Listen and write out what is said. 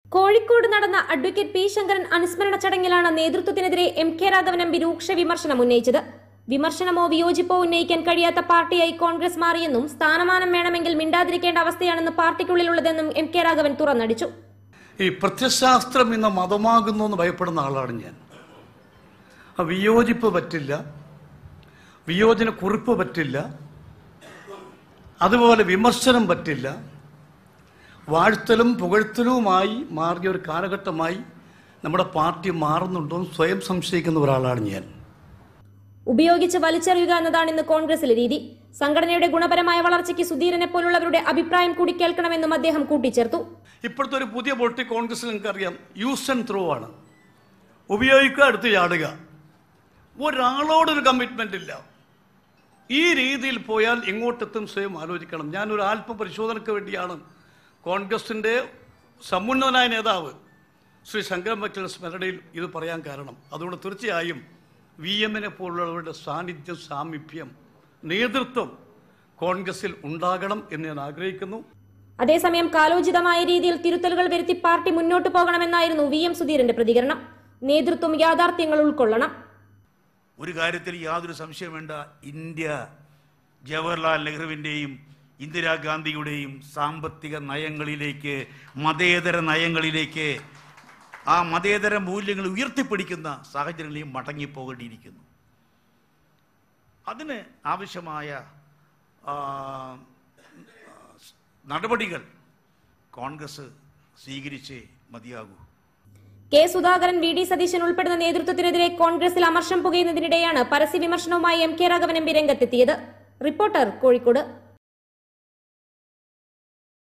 കോഴിക്കോട് നടന്ന advocate P Sankaran അനുസ്മരണ ചടങ്ങിലാണ് നേതൃത്വത്തിനെതിരെ M K Raghavan M P രൂക്ഷ വിമർശനം ഉന്നയിച്ചത് വിമർശനമോ വിയോജിപ്പോ ഉന്നയിക്കാൻ കഴിയാത്ത പാർട്ടിയായി കോൺഗ്രസ് മാറിയെന്നും സ്ഥാനമാനം വേണമെങ്കിൽ മിണ്ടാതിരിക്കേണ്ട അവസ്ഥയാണെന്ന് പാർട്ടിക്കുള്ളിലുള്ളതെന്നും എം കെ രാഘവൻ തുറന്നടിച്ചു ഈ പ്രത്യശാസ്ത്രം ഇന്ന് മതമാകുന്നു എന്ന് ഭയപ്പെടുന്ന ആളാണ് ഞാൻ ആ വിയോജിപ്പ് പറ്റില്ല വിയോജന കുറിപ്പ് പറ്റില്ല അതുപോലെ വിമർശനം പറ്റില്ല വാഴ്ത്തലും പുകഴ്ത്തലുമായി മാറിയ ഒരു കാലഘട്ടമായി നമ്മുടെ പാർട്ടി മാറുന്നുണ്ടോ എന്ന് സ്വയം സംശയിക്കുന്ന ഒരാളാണ് ഞാൻ ഉപയോഗിച്ച് വലിച്ചെറിയുക എന്നതാണ് ഇന്ന് കോൺഗ്രസിലെ രീതി സംഘടനയുടെ ഗുണപരമായ വളർച്ചയ്ക്ക് സുധീരനെ പോലുള്ളവരുടെ അഭിപ്രായം കൂടി കേൾക്കണമെന്നും അദ്ദേഹം കൂട്ടിച്ചേർത്തു ഇപ്പോഴത്തെ ഒരു പുതിയ പൊളിറ്റിക് കോൺഗ്രസിൽ നിങ്ങൾക്കറിയാം യൂസ് ആൻഡ് ത്രൂ ആണ് ഉപയോഗിക്കുക അടുത്ത് ചാടുക ഒരാളോടൊരു കമ്മിറ്റ്മെന്റ് ഇല്ല ഈ രീതിയിൽ പോയാൽ എങ്ങോട്ടെത്തും സ്വയം ആലോചിക്കണം ഞാനൊരു ആത്മ പരിശോധനയ്ക്ക് വേണ്ടിയാണ് കോൺഗ്രസിൻ്റെ സമുന്നതനായ നേതാവ് ശ്രീ ശങ്കരൻ വക്കലിന്റെ സ്മരണയിൽ ഇത് പറയാൻ കാരണം അതുകൊണ്ട് തീർച്ചയായും വി എമ്മിനെ പോലുള്ളവരുടെ സാന്നിധ്യം സാമീപ്യം നേതൃത്വം കോൺഗ്രസിൽ ഉണ്ടാകണം എന്ന് ഞാൻ ആഗ്രഹിക്കുന്നു അതേസമയം കാലോചിതമായ രീതിയിൽ തിരുത്തലുകൾ വരുത്തി പാർട്ടി മുന്നോട്ടു പോകണമെന്നായിരുന്നു വി എം സുധീരന്റെ പ്രതികരണം നേതൃത്വം യാഥാർത്ഥ്യങ്ങൾ ഉൾക്കൊള്ളണം ഒരു കാര്യത്തിൽ യാതൊരു സംശയം വേണ്ട ഇന്ത്യ ജവഹർലാൽ നെഹ്റുവിൻ്റെയും ഇന്ദിരാഗാന്ധിയുടെയും സാമ്പത്തിക നയങ്ങളിലേക്ക് മതേതര നയങ്ങളിലേക്ക് ആ മതേതര മൂല്യങ്ങൾ ഉയർത്തിപ്പിടിക്കുന്ന സാഹചര്യങ്ങളിലും മടങ്ങിപ്പോകേണ്ടിയിരിക്കുന്നു അതിന് ആവശ്യമായ ആ, നടപടികൾ കോൺഗ്രസ് സ്വീകരിച്ചേ മതിയാകൂ K Sudhakaran V D Satheesan ഉൾപ്പെടുന്ന നേതൃത്വത്തിനെതിരെ കോൺഗ്രസിൽ അമർഷം പുകയുന്നതിനിടെയാണ് പരസ്യ വിമർശനവുമായി M K Raghavan M P രംഗത്തെത്തിയത് റിപ്പോർട്ടർ കോഴിക്കോട്